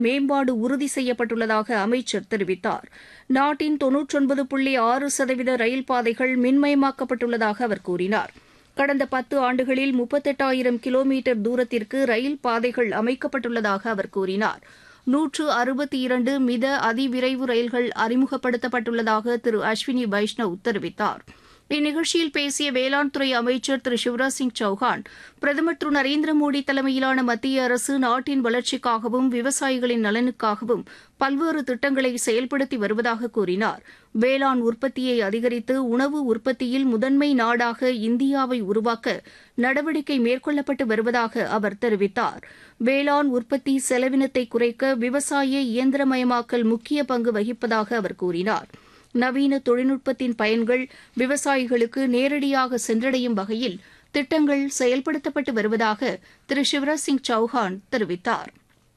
மேம்பாடு உறுதி செய்யப்பட்டுள்ளதாக அமைச்சர் தெரிவித்தார் நாட்டின் தொன்னூற்றொன்பது புள்ளி ஆறு சதவீத ரயில் பாதைகள் மின்மயமாக்கப்பட்டுள்ளதாக அவர் கூறினார் கடந்த பத்து ஆண்டுகளில் முப்பத்தெட்டாயிரம் கிலோமீட்டர் தூரத்திற்கு ரயில் பாதைகள் அமைக்கப்பட்டுள்ளதாக அவர் கூறினார் நூற்று அறுபத்தி இரண்டு மித அதிவிரைவு ரயில்கள் அறிமுகப்படுத்தப்பட்டுள்ளதாக திரு அஸ்வினி வைஷ்ணவ் தெரிவித்தார் இந்நிகழ்ச்சியில் பேசிய வேளாண் துறை அமைச்சர் திரு சிவராஜ் சிங் சௌஹான் பிரதமர் திரு நரேந்திர மோடி தலைமையிலான மத்திய அரசு நாட்டின் வளர்ச்சிக்காகவும் விவசாயிகளின் நலனுக்காகவும் பல்வேறு திட்டங்களை செயல்படுத்தி வருவதாக கூறினார் வேளாண் உற்பத்தியை அதிகரித்து உணவு உற்பத்தியில் முதன்மை நாடாக இந்தியாவை உருவாக்க நடவடிக்கை மேற்கொள்ளப்பட்டு வருவதாக அவர் தெரிவித்தார் வேளாண் உற்பத்தி செலவினத்தை குறைக்க விவசாய இயந்திரமயமாக்கல் முக்கிய பங்கு வகிப்பதாக அவர் கூறினார் நவீன தொழில்நுட்பத்தின் பயன்கள் விவசாயிகளுக்கு நேரடியாக சென்றடையும் வகையில் திட்டங்கள் செயல்படுத்தப்பட்டு வருவதாக திரு சிவராஜ் சிங் சௌஹான் தெரிவித்தார்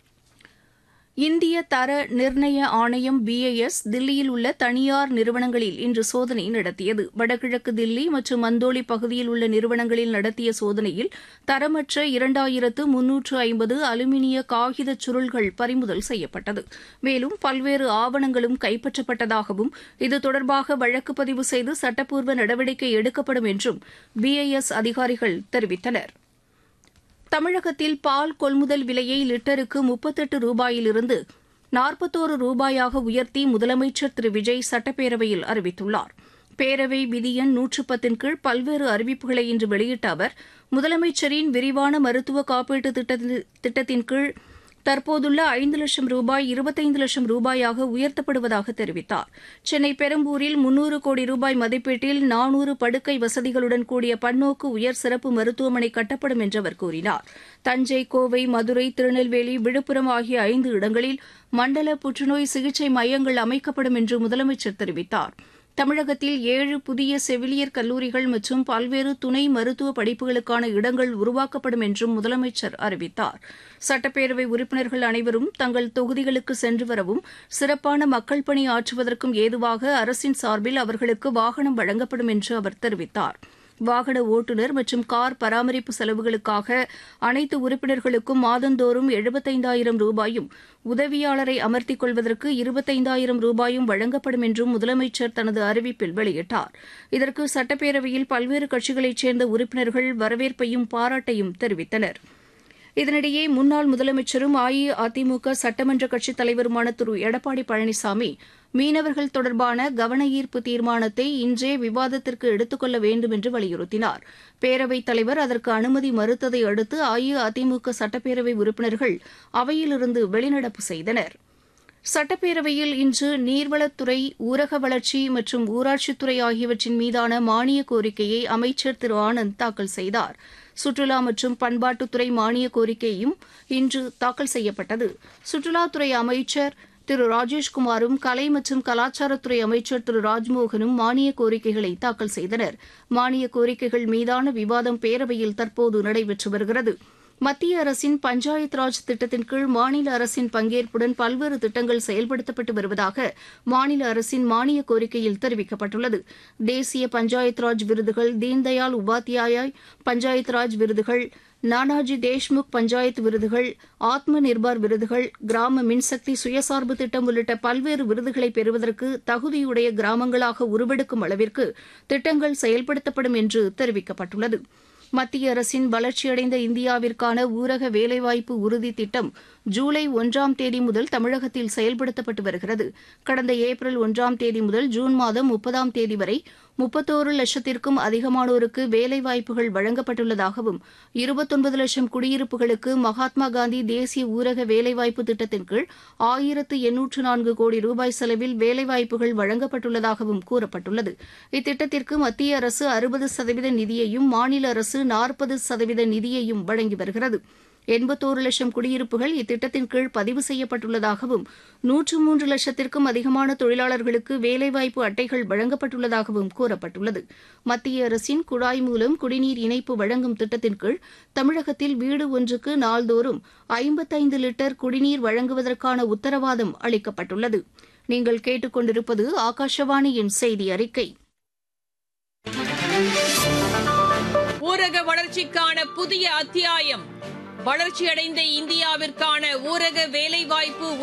இந்திய தர நிர்ணய ஆணையம் பிஐஎஸ் தில்லியில் உள்ள தனியார் நிறுவனங்களில் இன்று சோதனை நடத்தியது வடகிழக்கு தில்லி மற்றும் மந்தோலி பகுதியில் உள்ள நிறுவனங்களில் நடத்திய சோதனையில் தரமற்ற இரண்டாயிரத்து முன்னூற்று ஐம்பது அலுமினிய காகித சுருள்கள் பறிமுதல் செய்யப்பட்டது மேலும் பல்வேறு ஆவணங்களும் கைப்பற்றப்பட்டதாகவும் இது தொடர்பாக வழக்கு பதிவு செய்து சட்டப்பூர்வ நடவடிக்கை எடுக்கப்படும் என்றும் பிஐஎஸ் அதிகாரிகள் தெரிவித்தனா் தமிழகத்தில் பால் கொள்முதல் விலையை லிட்டருக்கு முப்பத்தெட்டு ரூபாயிலிருந்து நாற்பத்தோரு ரூபாயாக உயர்த்தி முதலமைச்சர் திரு விஜய் சட்டப்பேரவையில் அறிவித்துள்ளார் பேரவை விதியன் நூற்று பத்தின் கீழ் பல்வேறு அறிவிப்புகளை இன்று வெளியிட்ட அவர் முதலமைச்சரின் விரிவான மருத்துவ காப்பீட்டு திட்டத்தின் கீழ் தற்போதுள்ள ஐந்து லட்சம் ரூபாய் இருபத்தைந்து லட்சம் ரூபாயாக உயர்த்தப்படுவதாக தெரிவித்தார் சென்னை பெரம்பூரில் முன்னூறு கோடி ரூபாய் மதிப்பீட்டில் நானூறு படுக்கை வசதிகளுடன் கூடிய பன்னோக்கு உயர் சிறப்பு மருத்துவமனை கட்டப்படும் என்று அவர் கூறினார் தஞ்சை கோவை மதுரை திருநெல்வேலி விழுப்புரம் ஆகிய ஐந்து இடங்களில் மண்டல புற்றுநோய் சிகிச்சை மையங்கள் அமைக்கப்படும் என்று முதலமைச்சர் தெரிவித்தார் தமிழகத்தில் ஏழு புதிய செவிலியர் கல்லூரிகள் மற்றும் பல்வேறு துணை மருத்துவ படிப்புகளுக்கான இடங்கள் உருவாக்கப்படும் என்றும் முதலமைச்சர் அறிவித்தார் சட்டப்பேரவை உறுப்பினர்கள் அனைவரும் தங்கள் தொகுதிகளுக்கு சென்று வரவும் சிறப்பான மக்கள் பணி ஆற்றுவதற்கும் ஏதுவாக அரசின் சார்பில் அவர்களுக்கு வாகனம் வழங்கப்படும் என்று அவர் தெரிவித்தார் வாகன ஓட்டுநர் மற்றும் கார் பராமரிப்பு செலவுகளுக்காக அனைத்து உறுப்பினர்களுக்கும் மாதந்தோறும் எழுபத்தைந்தாயிரம் ரூபாயும் உதவியாளரை அமர்த்திக் கொள்வதற்கு இருபத்தைந்தாயிரம் ரூபாயும் வழங்கப்படும் என்றும் முதலமைச்சர் தனது அறிவிப்பில் வெளியிட்டார் இதற்கு சட்டப்பேரவையில் பல்வேறு கட்சிகளைச் சேர்ந்த உறுப்பினர்கள் வரவேற்பையும் பாராட்டையும் தெரிவித்தனா் இதனிடையே முன்னாள் முதலமைச்சரும் அஇஅதிமுக சட்டமன்ற கட்சித் தலைவருமான திரு எடப்பாடி பழனிசாமி மீனவர்கள் தொடர்பான கவன ஈர்ப்பு தீர்மானத்தை இன்றே விவாதத்திற்கு எடுத்துக் கொள்ள வேண்டும் என்று வலியுறுத்தினார் பேரவைத் தலைவர் அதற்கு அனுமதி மறுத்ததை அடுத்து அஇஅதிமுக சட்டப்பேரவை உறுப்பினர்கள் அவையிலிருந்து வெளிநடப்பு செய்தனர் சட்டப்பேரவையில் இன்று நீர்வளத்துறை ஊரக வளர்ச்சி மற்றும் ஊராட்சித்துறை ஆகியவற்றின் மீதான மானிய கோரிக்கையை அமைச்சர் திரு ஆனந்த் தாக்கல் செய்தார் சுற்றுலா மற்றும் பண்பாட்டுத்துறை மானிய கோரிக்கையும் இன்று தாக்கல் செய்யப்பட்டது சுற்றுலாத்துறை அமைச்சர் திரு ராஜேஷ்குமாரும் கலை மற்றும் கலாச்சாரத்துறை அமைச்சர் திரு ராஜ்மோகனும் மானிய கோரிக்கைகளை தாக்கல் செய்தனர் மானிய கோரிக்கைகள் மீதான விவாதம் பேரவையில் தற்போது நடைபெற்று வருகிறது மத்திய அரசின் பஞ்சாயத் ராஜ் திட்டத்தின் கீழ் மாநில அரசின் பங்கேற்புடன் பல்வேறு திட்டங்கள் செயல்படுத்தப்பட்டு வருவதாக மாநில அரசின் மானிய கோரிக்கையில் தெரிவிக்கப்பட்டுள்ளது தேசிய பஞ்சாயத் ராஜ் விருதுகள் தீன்தயாள் உபாத்யாயா பஞ்சாயத் ராஜ் விருதுகள் நானாஜி தேஷ்முக் பஞ்சாயத் விருதுகள் ஆத்ம நிர்பார் விருதுகள் கிராம மின்சக்தி சுயசார்பு திட்டம் உள்ளிட்ட பல்வேறு விருதுகளை பெறுவதற்கு தகுதியுடைய கிராமங்களாக உருவெடுக்கும் அளவிற்கு திட்டங்கள் செயல்படுத்தப்படும் என்று தெரிவிக்கப்பட்டுள்ளது மத்திய அரசின் வளர்ச்சியடைந்த இந்தியாவிற்கான ஊரக வேலைவாய்ப்பு உறுதி திட்டம் ஜூலை ஒன்றாம் தேதி முதல் தமிழகத்தில் செயல்படுத்தப்பட்டு வருகிறது கடந்த ஏப்ரல் ஒன்றாம் தேதி முதல் ஜூன் மாதம் முப்பதாம் தேதி வரை முப்பத்தோரு லட்சத்திற்கும் அதிகமானோருக்கு வேலைவாய்ப்புகள் வழங்கப்பட்டுள்ளதாகவும் இருபத்தொன்பது லட்சம் குடியிருப்புகளுக்கு மகாத்மா காந்தி தேசிய ஊரக வேலைவாய்ப்பு திட்டத்தின் கீழ் ஆயிரத்து எண்ணூற்று நான்கு கோடி ரூபாய் செலவில் வேலைவாய்ப்புகள் வழங்கப்பட்டுள்ளதாகவும் கூறப்பட்டுள்ளது இத்திட்டத்திற்கு மத்திய அரசு அறுபது சதவீத நிதியையும் மாநில அரசு நாற்பது சதவீத நிதியையும் வழங்கி வருகிறது எண்பத்தோரு லட்சம் குடியிருப்புகள் இத்திட்டத்தின் கீழ் பதிவு செய்யப்பட்டுள்ளதாகவும் நூற்று மூன்று லட்சத்திற்கும் அதிகமான தொழிலாளர்களுக்கு வேலைவாய்ப்பு அட்டைகள் வழங்கப்பட்டுள்ளதாகவும் கூறப்பட்டுள்ளது மத்திய அரசின் குழாய் மூலம் குடிநீர் இணைப்பு வழங்கும் திட்டத்தின் கீழ் தமிழகத்தில் வீடு ஒன்றுக்கு நாள்தோறும் ஐம்பத்தைந்து லிட்டர் குடிநீர் வழங்குவதற்கான உத்தரவாதம் அளிக்கப்பட்டுள்ளது நீங்கள் கேட்டுக்கொண்டிருப்பது ஆகாஷவாணியின் செய்தி அறிக்கை ஊரக வளர்ச்சிக்கான புதிய அத்தியாயம் வளர்ச்சியடைந்த இந்தியாவிற்கான ஊரக வேலைவாய்ப்பு